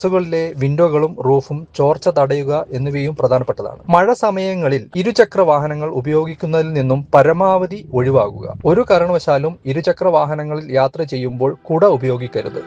ബസ്സുകളിലെ വിൻഡോകളും റൂഫും ചോർച്ച തടയുക എന്നിവയും പ്രധാനപ്പെട്ടതാണ് മഴ സമയങ്ങളിൽ ഇരുചക്ര വാഹനങ്ങൾ ഉപയോഗിക്കുന്നതിൽ നിന്നും പരമാവധി ഒഴിവാകുക ഒരു കാരണവശാലും ഇരുചക്ര വാഹനങ്ങളിൽ യാത്ര ചെയ്യുമ്പോൾ കുട ഉപയോഗിക്കരുത്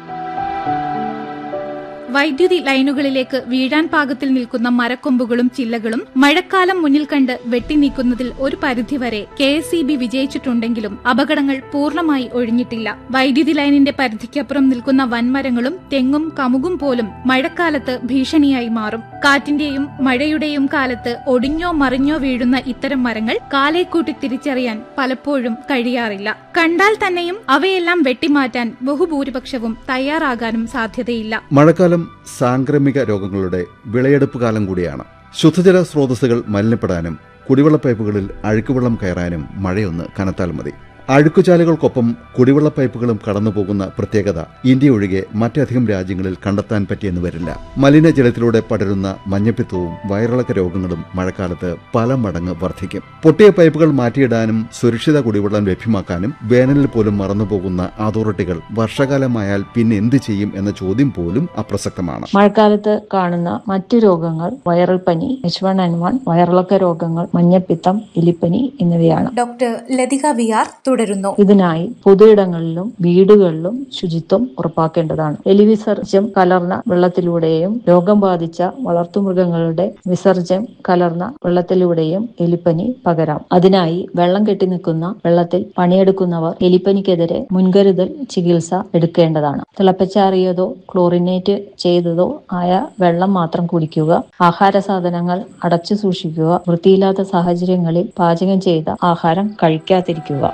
വൈദ്യുതി ലൈനുകളിലേക്ക് വീഴാൻ പാകത്തിൽ നിൽക്കുന്ന മരക്കൊമ്പുകളും ചില്ലകളും മഴക്കാലം മുന്നിൽ കണ്ട് വെട്ടിനീക്കുന്നതിൽ ഒരു പരിധിവരെ കെ എസ് ഇ ബി വിജയിച്ചിട്ടുണ്ടെങ്കിലും അപകടങ്ങൾ പൂർണ്ണമായി ഒഴിഞ്ഞിട്ടില്ല വൈദ്യുതി ലൈനിന്റെ പരിധിക്കപ്പുറം നിൽക്കുന്ന വൻമരങ്ങളും തെങ്ങും കമുകും പോലും മഴക്കാലത്ത് ഭീഷണിയായി മാറും കാറ്റിന്റെയും മഴയുടെയും കാലത്ത് ഒടിഞ്ഞോ മറിഞ്ഞോ വീഴുന്ന ഇത്തരം മരങ്ങൾ കാലേക്കൂട്ടി തിരിച്ചറിയാൻ പലപ്പോഴും കഴിയാറില്ല കണ്ടാൽ തന്നെയും അവയെല്ലാം വെട്ടിമാറ്റാൻ ബഹുഭൂരിപക്ഷവും തയ്യാറാകാനും സാധ്യതയില്ല മഴക്കാലം സാംക്രമിക രോഗങ്ങളുടെ വിളയെടുപ്പ് കാലം കൂടിയാണ് ശുദ്ധജല സ്രോതസ്സുകൾ മലിനപ്പെടാനും കുടിവെള്ള പൈപ്പുകളിൽ അഴുക്കുവെള്ളം കയറാനും മഴയൊന്ന് കനത്താൽ മതി അഴുക്കുചാലുകൾക്കൊപ്പം കുടിവെള്ള പൈപ്പുകളും കടന്നുപോകുന്ന പ്രത്യേകത ഇന്ത്യ ഒഴികെ മറ്റധികം രാജ്യങ്ങളിൽ കണ്ടെത്താൻ പറ്റിയെന്ന് വരില്ല മലിനജലത്തിലൂടെ പടരുന്ന മഞ്ഞപ്പിത്തവും വയറിളക്ക രോഗങ്ങളും മഴക്കാലത്ത് പല മടങ്ങ് വർദ്ധിക്കും പൊട്ടിയ പൈപ്പുകൾ മാറ്റിയിടാനും സുരക്ഷിത കുടിവെള്ളം ലഭ്യമാക്കാനും വേനലിൽ പോലും മറന്നുപോകുന്ന അതോറിറ്റികൾ വർഷകാലമായാൽ പിന്നെ എന്ത് ചെയ്യും എന്ന ചോദ്യം പോലും അപ്രസക്തമാണ് മഴക്കാലത്ത് കാണുന്ന മറ്റു രോഗങ്ങൾ വൈറൽ പനി എച്ച് വൺ എൻ വൺ വയറിളക്ക രോഗങ്ങൾ മഞ്ഞപ്പിത്തം എലിപ്പനി എന്നിവയാണ് ഡോക്ടർ ലതിക വി ആർ തുടരുന്നു ഇതിനായി പൊതുയിടങ്ങളിലും വീടുകളിലും ശുചിത്വം ഉറപ്പാക്കേണ്ടതാണ് എലിവിസർജ്യം കലർന്ന വെള്ളത്തിലൂടെയും രോഗം ബാധിച്ച വളർത്തുമൃഗങ്ങളുടെ വിസർജ്യം കലർന്ന വെള്ളത്തിലൂടെയും എലിപ്പനി പകരാം അതിനായി വെള്ളം കെട്ടി നിൽക്കുന്ന വെള്ളത്തിൽ പണിയെടുക്കുന്നവർ എലിപ്പനിക്കെതിരെ മുൻകരുതൽ ചികിത്സ എടുക്കേണ്ടതാണ് തിളപ്പിച്ചാറിയതോ ക്ലോറിനേറ്റ് ചെയ്തതോ ആയ വെള്ളം മാത്രം കുടിക്കുക ആഹാര സാധനങ്ങൾ അടച്ചു സൂക്ഷിക്കുക വൃത്തിയില്ലാത്ത സാഹചര്യങ്ങളിൽ പാചകം ചെയ്ത ആഹാരം കഴിക്കാതിരിക്കുക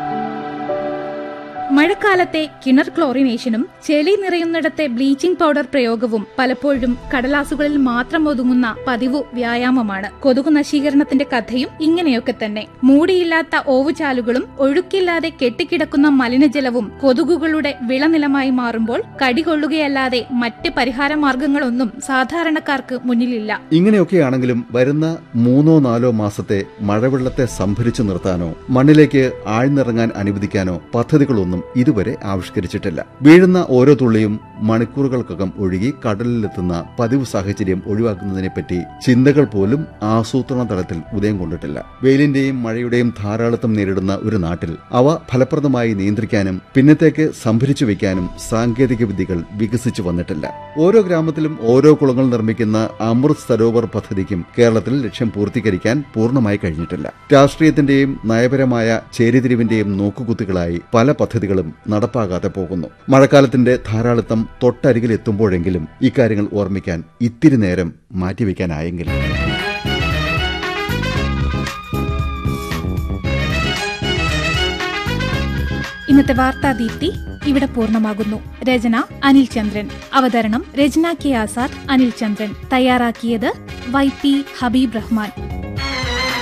മഴക്കാലത്തെ കിണർ ക്ലോറിനേഷനും ചെളി നിറയുന്നിടത്തെ ബ്ലീച്ചിംഗ് പൗഡർ പ്രയോഗവും പലപ്പോഴും കടലാസുകളിൽ മാത്രം ഒതുങ്ങുന്ന പതിവു വ്യായാമമാണ് കൊതുകു നശീകരണത്തിന്റെ കഥയും ഇങ്ങനെയൊക്കെ തന്നെ മൂടിയില്ലാത്ത ഓവുചാലുകളും ഒഴുക്കില്ലാതെ കെട്ടിക്കിടക്കുന്ന മലിനജലവും കൊതുകുകളുടെ വിളനിലമായി മാറുമ്പോൾ കടികൊള്ളുകയല്ലാതെ മറ്റ് പരിഹാര മാർഗങ്ങളൊന്നും സാധാരണക്കാർക്ക് മുന്നിലില്ല ഇങ്ങനെയൊക്കെയാണെങ്കിലും വരുന്ന മൂന്നോ നാലോ മാസത്തെ മഴവെള്ളത്തെ സംഭരിച്ചു നിർത്താനോ മണ്ണിലേക്ക് ആഴ്ന്നിറങ്ങാൻ അനുവദിക്കാനോ പദ്ധതികളൊന്നും ഇതുവരെ ആവിഷ്കരിച്ചിട്ടില്ല വീഴുന്ന ഓരോ തുള്ളിയും മണിക്കൂറുകൾക്കകം ഒഴുകി കടലിലെത്തുന്ന പതിവ് സാഹചര്യം ഒഴിവാക്കുന്നതിനെപ്പറ്റി ചിന്തകൾ പോലും ആസൂത്രണ തലത്തിൽ ഉദയം കൊണ്ടിട്ടില്ല വെയിലിന്റെയും മഴയുടെയും ധാരാളിത്തം നേരിടുന്ന ഒരു നാട്ടിൽ അവ ഫലപ്രദമായി നിയന്ത്രിക്കാനും പിന്നത്തേക്ക് സംഭരിച്ചു വയ്ക്കാനും സാങ്കേതിക വിദ്യകൾ വികസിച്ചു വന്നിട്ടില്ല ഓരോ ഗ്രാമത്തിലും ഓരോ കുളങ്ങൾ നിർമ്മിക്കുന്ന അമൃത് സരോവർ പദ്ധതിക്കും കേരളത്തിൽ ലക്ഷ്യം പൂർത്തീകരിക്കാൻ പൂർണ്ണമായി കഴിഞ്ഞിട്ടില്ല രാഷ്ട്രീയത്തിന്റെയും നയപരമായ ചേരിതിരിവിന്റെയും നോക്കുകുത്തികളായി പല പദ്ധതികളും നടപ്പാകാതെ പോകുന്നു മഴക്കാലത്തിന്റെ ധാരാളിത്തം തൊട്ടരികിൽ എത്തുമ്പോഴെങ്കിലും ഇക്കാര്യങ്ങൾ ഓർമ്മിക്കാൻ ഇത്തിരി നേരം മാറ്റിവെക്കാനായെങ്കിൽ ഇന്നത്തെ വാർത്താ ദീപ്തി ഇവിടെ പൂർണ്ണമാകുന്നു രചന അനിൽ ചന്ദ്രൻ അവതരണം രചന കെ ആസാദ് അനിൽ ചന്ദ്രൻ തയ്യാറാക്കിയത് വൈ പി ഹബീബ് റഹ്മാൻ